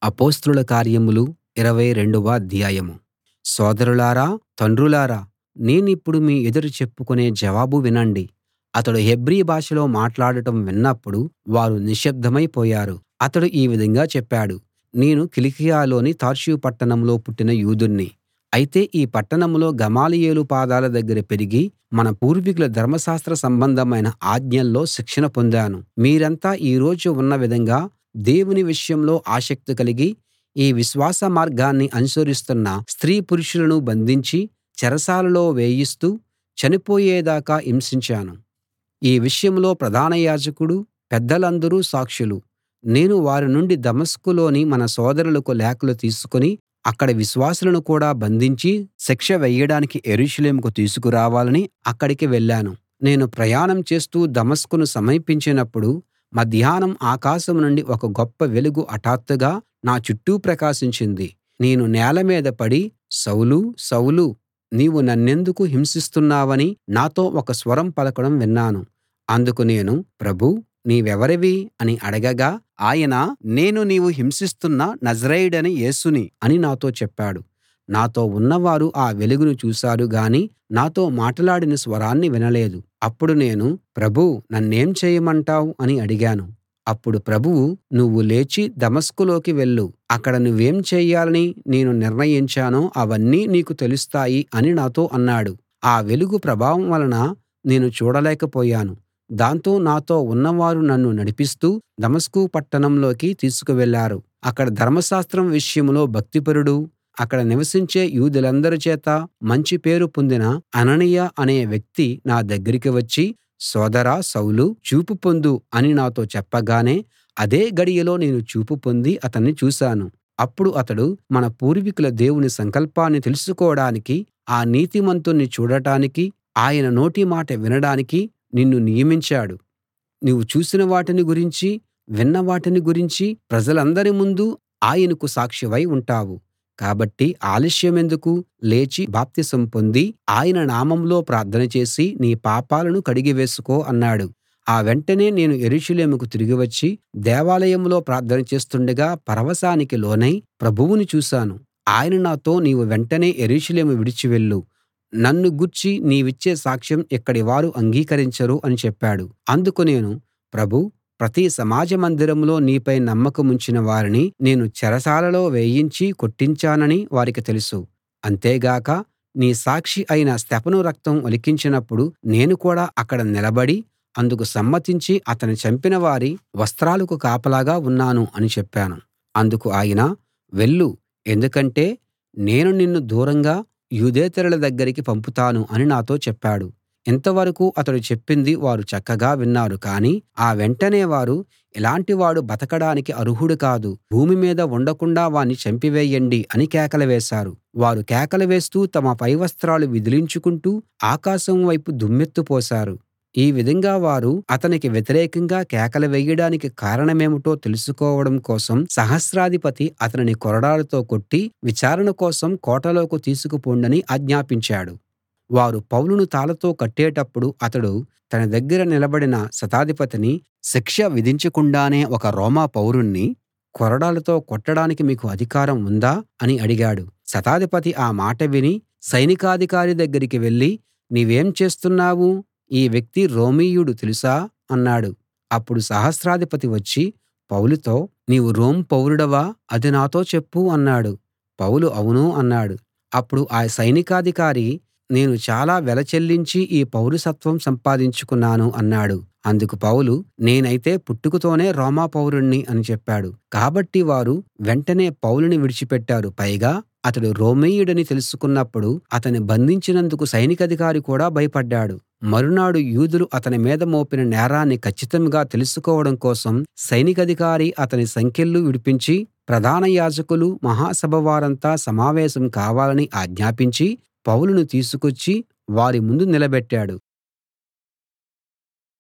అపొస్తలుల కార్యములు ఇరవై రెండవ అధ్యాయం సోదరులారా తండ్రులారా నేనిప్పుడు మీ ఎదుట చెప్పుకునే జవాబు వినండి అతడు హెబ్రీ భాషలో మాట్లాడటం విన్నప్పుడు వారు నిశ్శబ్దమై పోయారు అతడు ఈ విధంగా చెప్పాడు నేను కిలికియలోని తార్సు పట్టణంలో పుట్టిన యూదుణ్ణి అయితే ఈ పట్టణంలో గమలీయేలు పాదాల దగ్గర పెరిగి మన పూర్వీకుల ధర్మశాస్త్ర సంబంధమైన ఆజ్ఞల్లో శిక్షణ పొందాను మీరంతా ఈ రోజు ఉన్న విధంగా దేవుని విషయంలో ఆసక్తి కలిగి ఈ విశ్వాస మార్గాన్ని అనుసరిస్తున్న స్త్రీ పురుషులను బంధించి చెరసాలలో వేయిస్తూ చనిపోయేదాకా హింసించాను ఈ విషయంలో ప్రధాన యాజకుడూ పెద్దలందరూ సాక్షులు నేను వారి నుండి దమస్కులోని మన సోదరులకు లేఖలు తీసుకుని అక్కడి విశ్వాసులను కూడా బంధించి శిక్ష వేయడానికి యెరూషలేముకు తీసుకురావాలని అక్కడికి వెళ్ళాను నేను ప్రయాణం చేస్తూ దమస్కును సమీపించినప్పుడు మధ్యాహ్నం ఆకాశం నుండి ఒక గొప్ప వెలుగు హఠాత్తుగా నా చుట్టూ ప్రకాశించింది నేను నేల మీద పడి సౌలూ సౌలూ నీవు నన్నెందుకు హింసిస్తున్నావని నాతో ఒక స్వరం పలకడం విన్నాను అందుకు నేను ప్రభూ నీవెవరివి అని అడగగా ఆయన నేను నీవు హింసిస్తున్న నజరేయుడైన యేసుని అని నాతో చెప్పాడు నాతో ఉన్నవారు ఆ వెలుగును చూశారు గాని నాతో మాట్లాడిన స్వరాన్ని వినలేదు అప్పుడు నేను ప్రభూ నన్నేం చేయమంటావ్ అని అడిగాను అప్పుడు ప్రభువు నువ్వు లేచి దమస్కులోకి వెళ్ళు అక్కడ నువ్వేం చెయ్యాలని నేను నిర్ణయించానో అవన్నీ నీకు తెలుస్తాయి అని నాతో అన్నాడు ఆ వెలుగు ప్రభావం వలన నేను చూడలేకపోయాను దాంతో నాతో ఉన్నవారు నన్ను నడిపిస్తూ దమస్కు పట్టణంలోకి తీసుకువెళ్ళారు అక్కడ ధర్మశాస్త్రం విషయంలో భక్తిపరుడూ అక్కడ నివసించే యూదులందరి చేత మంచి పేరు పొందిన అననీయ అనే వ్యక్తి నా దగ్గరికి వచ్చి సోదరా సౌలూ చూపు పొందు అని నాతో చెప్పగానే అదే గడియలో నేను చూపు పొంది అతన్ని చూశాను అప్పుడు అతడు మన పూర్వీకుల దేవుని సంకల్పాన్ని తెలుసుకోడానికి ఆ నీతిమంతుణ్ణి చూడటానికి ఆయన నోటి మాట వినడానికి నిన్ను నియమించాడు నువ్వు చూసిన వాటిని గురించి విన్న వాటిని గురించి ప్రజలందరి ముందు ఆయనకు సాక్షివై ఉంటావు కాబట్టి ఆలస్యమెందుకు లేచి బాప్తిసం పొంది ఆయన నామంలో ప్రార్థన చేసి నీ పాపాలను కడిగి వేసుకో అన్నాడు ఆ వెంటనే నేను యెరూషలేముకు తిరిగి వచ్చి దేవాలయంలో ప్రార్థన చేస్తుండగా పరవశానికి లోనై ప్రభువుని చూశాను ఆయన నాతో నీవు వెంటనే యెరూషలేము విడిచి వెళ్ళు నన్ను గూర్చి నీవిచ్చే సాక్ష్యం ఇక్కడి వారు అంగీకరించరు అని చెప్పాడు అందుకు నేను ప్రభూ ప్రతి సమాజ మందిరంలో నీపై నమ్మకముంచిన వారిని నేను చెరసాలలో వేయించి కొట్టించానని వారికి తెలుసు అంతేగాక నీ సాక్షి అయిన స్తెఫను రక్తం ఒలికించినప్పుడు నేను కూడా అక్కడ నిలబడి అందుకు సమ్మతించి అతని చంపిన వారి వస్త్రాలకు కాపలాగా ఉన్నాను అని చెప్పాను అందుకు ఆయన వెళ్ళు ఎందుకంటే నేను నిన్ను దూరంగా యూదేతరుల దగ్గరికి పంపుతాను అని నాతో చెప్పాడు ఇంతవరకూ అతడు చెప్పింది వారు చక్కగా విన్నారు కానీ ఆ వెంటనే వారు ఇలాంటి వాడు బతకడానికి అర్హుడు కాదు భూమి మీద ఉండకుండా వాణ్ణి చంపివేయండి అని కేకలు వేశారు వారు కేకలు వేస్తూ తమ పైవస్త్రాలు విదిలించుకుంటూ ఆకాశం వైపు దుమ్మెత్తి పోశారు ఈ విధంగా వారు అతనికి వ్యతిరేకంగా కేకలు వేయడానికి కారణమేమిటో తెలుసుకోవడం కోసం సహస్రాధిపతి అతనిని కొరడాలతో కొట్టి విచారణ కోసం కోటలోకి తీసుకుపోండని ఆజ్ఞాపించాడు వారు పౌలును తాళ్ళతో కట్టేటప్పుడు అతడు తన దగ్గర నిలబడిన శతాధిపతిని శిక్ష విధించకుండానే ఒక రోమా పౌరుణ్ణి కొరడాలతో కొట్టడానికి మీకు అధికారం ఉందా అని అడిగాడు శతాధిపతి ఆ మాట విని సైనికాధికారి దగ్గరికి వెళ్ళి నీవేం చేస్తున్నావు ఈ వ్యక్తి రోమీయుడు తెలుసా అన్నాడు అప్పుడు సహస్రాధిపతి వచ్చి పౌలుతో నీవు రోమ్ పౌరుడవా అది నాతో చెప్పు అన్నాడు పౌలు అవును అన్నాడు అప్పుడు ఆ సైనికాధికారి నేను చాలా వెల చెల్లించి ఈ పౌరసత్వం సంపాదించుకున్నాను అన్నాడు అందుకు పౌలు నేనైతే పుట్టుకతోనే రోమా పౌరుణ్ణి అని చెప్పాడు కాబట్టి వారు వెంటనే పౌలుని విడిచిపెట్టారు పైగా అతడు రోమీయుడని తెలుసుకున్నప్పుడు అతని బంధించినందుకు సైనికాధికారి కూడా భయపడ్డాడు మరునాడు యూదులు అతని మీద మోపిన నేరాన్ని కచ్చితంగా తెలుసుకోవడం కోసం సైనికాధికారి అతని సంకెళ్ళు విడిపించి ప్రధాన యాజకులు మహాసభ వారంతా సమావేశం కావాలని ఆజ్ఞాపించి పౌలును తీసుకొచ్చి వారి ముందు నిలబెట్టాడు